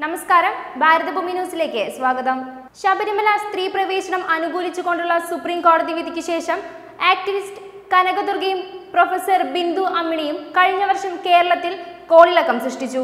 നമസ്കാരം ഭാരതഭൂമി ന്യൂസിലേക്ക് സ്വാഗതം ശബരിമല സ്ത്രീ പ്രവേശനം അനുകൂലിച്ചുകൊണ്ടുള്ള സുപ്രീം കോടതി വിധിക്ക് ശേഷം ആക്ടിവിസ്റ്റ് കനകദുർഗയും പ്രൊഫസർ ബിന്ദു അമ്മിണിയും കഴിഞ്ഞ വർഷം കേരളത്തിൽ കോളിളക്കം സൃഷ്ടിച്ചു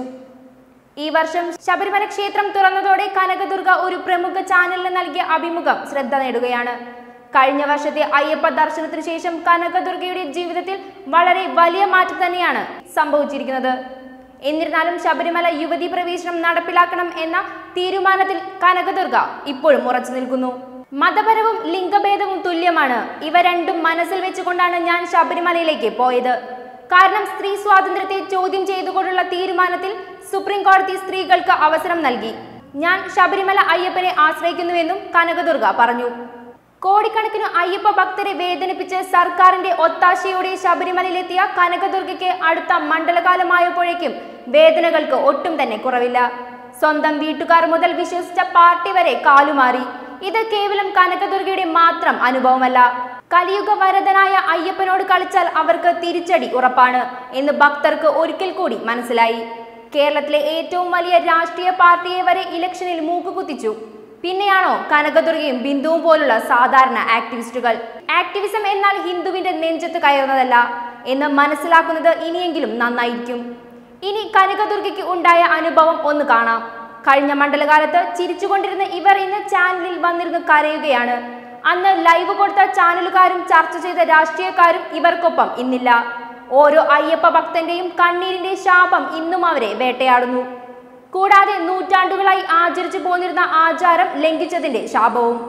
ഈ വർഷം ശബരിമല ക്ഷേത്രം തുറന്നതോടെ കനകദുർഗ ഒരു പ്രമുഖ ചാനലിന് നൽകിയ അഭിമുഖം ശ്രദ്ധ നേടുകയാണ് കഴിഞ്ഞ വർഷത്തെ അയ്യപ്പ ദർശനത്തിനു ശേഷം കനകദുർഗയുടെ ജീവിതത്തിൽ വളരെ വലിയ മാറ്റം തന്നെയാണ് സംഭവിച്ചിരിക്കുന്നത് എന്നിരുന്നാലും ശബരിമല യുവതി പ്രവേശനം നടപ്പിലാക്കണം എന്ന തീരുമാനത്തിൽ കനകദുർഗ ഇപ്പോഴും ഉറച്ചു നിൽക്കുന്നു മതപരവും ലിംഗഭേദവും തുല്യമാണ് ഇവ രണ്ടും മനസ്സിൽ വെച്ചുകൊണ്ടാണ് ഞാൻ ശബരിമലയിലേക്ക് പോയത് കാരണം സ്ത്രീ സ്വാതന്ത്ര്യത്തെ ചോദ്യം ചെയ്തുകൊണ്ടുള്ള തീരുമാനത്തിൽ സുപ്രീം കോടതി സ്ത്രീകൾക്ക് അവസരം നൽകി ഞാൻ ശബരിമല അയ്യപ്പനെ ആശ്രയിക്കുന്നുവെന്നും കനകദുർഗ പറഞ്ഞു കോടിക്കണക്കിന് അയ്യപ്പ ഭക്തരെ വേദനിപ്പിച്ച് സർക്കാരിന്റെ ഒത്താശയോടെ ശബരിമലയിലെത്തിയ കനകദുർഗയ്ക്ക് അടുത്ത മണ്ഡലകാലമായപ്പോഴേക്കും വേദനകൾക്ക് ഒട്ടും തന്നെ കുറവില്ല സ്വന്തം വീട്ടുകാർ മുതൽ വിശ്വസിച്ച പാർട്ടി വരെ കാലുമാറി ഇത് കേവലം കനകദുർഗയുടെ മാത്രം അനുഭവമല്ല കലിയുഗ വരദനായ അയ്യപ്പനോട് കളിച്ചാൽ അവർക്ക് തിരിച്ചടി ഉറപ്പാണ് എന്ന് ഭക്തർക്ക് ഒരിക്കൽ കൂടി മനസ്സിലായി കേരളത്തിലെ ഏറ്റവും വലിയ രാഷ്ട്രീയ പാർട്ടിയെ വരെ ഇലക്ഷനിൽ മൂക്കുകുത്തിച്ചു പിന്നെയാണോ കനകദുർഗയും ബിന്ദുവും പോലുള്ള സാധാരണ ആക്ടിവിസ്റ്റുകൾ ആക്ടിവിസം എന്നാൽ ഹിന്ദുവിന്റെ നെഞ്ചത്ത് കയറുന്നതല്ല എന്ന് മനസ്സിലാക്കുന്നത് ഇനിയെങ്കിലും നന്നായിരിക്കും ഇനി കനകദുർഗയ്ക്ക് ഉണ്ടായ അനുഭവം ഒന്ന് കാണാം കഴിഞ്ഞ മണ്ഡലകാലത്ത് ചിരിച്ചുകൊണ്ടിരുന്ന ഇവർ ഇന്ന് ചാനലിൽ വന്നിരുന്ന് കരയുകയാണ് അന്ന് ലൈവ് കൊടുത്ത ചാനലുകാരും ചർച്ച ചെയ്ത രാഷ്ട്രീയക്കാരും ഇവർക്കൊപ്പം ഇന്നില്ല ഓരോ അയ്യപ്പ ഭക്തന്റെയും കണ്ണീരിന്റെ ശാപം ഇന്നും അവരെ വേട്ടയാടുന്നു കൂടാതെ നൂറ്റാണ്ടുകളായി ആചരിച്ചു പോന്നിരുന്ന ആചാരം ലംഘിച്ചതിന്റെ ശാപവും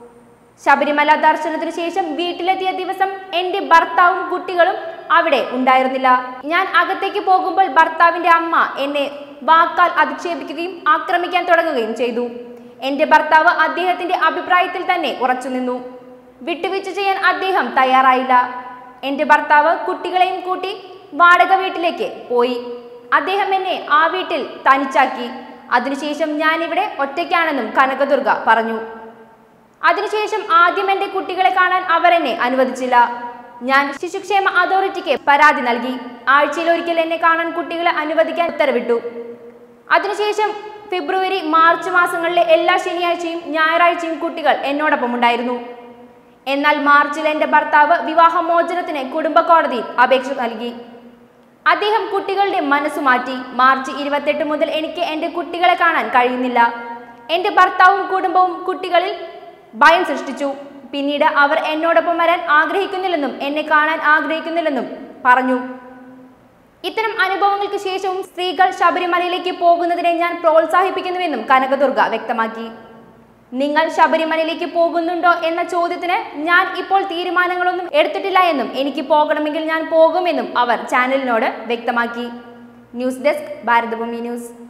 ശബരിമല ദർശനത്തിനു ശേഷം വീട്ടിലെത്തിയ ദിവസം എന്റെ ഭർത്താവും കുട്ടികളും അവിടെ ഉണ്ടായിരുന്നില്ല ഞാൻ അകത്തേക്ക് പോകുമ്പോൾ ഭർത്താവിന്റെ അമ്മ എന്നെ വാക്കാൽ അധിക്ഷേപിക്കുകയും ആക്രമിക്കാൻ തുടങ്ങുകയും ചെയ്തു എന്റെ ഭർത്താവ് അദ്ദേഹത്തിന്റെ അഭിപ്രായത്തിൽ തന്നെ ഉറച്ചു നിന്നു വിട്ടുവീഴ്ച ചെയ്യാൻ അദ്ദേഹം തയ്യാറായില്ല എന്റെ ഭർത്താവ് കുട്ടികളെയും കൂട്ടി വാടക വീട്ടിലേക്ക് പോയി അദ്ദേഹം എന്നെ ആ വീട്ടിൽ തനിച്ചാക്കി അതിനുശേഷം ഞാനിവിടെ ഒറ്റയ്ക്കാണെന്നും കനകദുർഗ പറഞ്ഞു അതിനുശേഷം ആദ്യം എന്റെ കുട്ടികളെ കാണാൻ അവർ എന്നെ അനുവദിച്ചില്ല ഞാൻ ശിശുക്ഷേമ അതോറിറ്റിക്ക് പരാതി നൽകി ആഴ്ചയിൽ ഒരിക്കൽ എന്നെ കാണാൻ കുട്ടികളെ അനുവദിക്കാൻ ഉത്തരവിട്ടു അതിനുശേഷം ഫെബ്രുവരി മാർച്ച് മാസങ്ങളിലെ എല്ലാ ശനിയാഴ്ചയും ഞായറാഴ്ചയും കുട്ടികൾ എന്നോടൊപ്പം ഉണ്ടായിരുന്നു എന്നാൽ മാർച്ചിൽ എന്റെ ഭർത്താവ് വിവാഹമോചനത്തിന് കുടുംബ കോടതിയിൽ അപേക്ഷ നൽകി അദ്ദേഹം കുട്ടികളുടെ മനസ്സു മാറ്റി മാർച്ച് ഇരുപത്തെട്ട് മുതൽ എനിക്ക് എൻ്റെ കുട്ടികളെ കാണാൻ കഴിയുന്നില്ല എൻ്റെ ഭർത്താവും കുടുംബവും കുട്ടികളിൽ ഭയം സൃഷ്ടിച്ചു പിന്നീട് അവർ എന്നോടൊപ്പം വരാൻ ആഗ്രഹിക്കുന്നില്ലെന്നും എന്നെ കാണാൻ ആഗ്രഹിക്കുന്നില്ലെന്നും പറഞ്ഞു ഇത്തരം അനുഭവങ്ങൾക്ക് ശേഷവും സ്ത്രീകൾ ശബരിമലയിലേക്ക് പോകുന്നതിനെ ഞാൻ പ്രോത്സാഹിപ്പിക്കുന്നുവെന്നും കനകദുർഗ വ്യക്തമാക്കി നിങ്ങൾ ശബരിമലയിലേക്ക് പോകുന്നുണ്ടോ എന്ന ചോദ്യത്തിന് ഞാൻ ഇപ്പോൾ തീരുമാനങ്ങളൊന്നും എടുത്തിട്ടില്ല എന്നും എനിക്ക് പോകണമെങ്കിൽ ഞാൻ പോകുമെന്നും അവർ ചാനലിനോട് വ്യക്തമാക്കി ന്യൂസ് ഡെസ്ക് ഭാരതഭൂമി ന്യൂസ്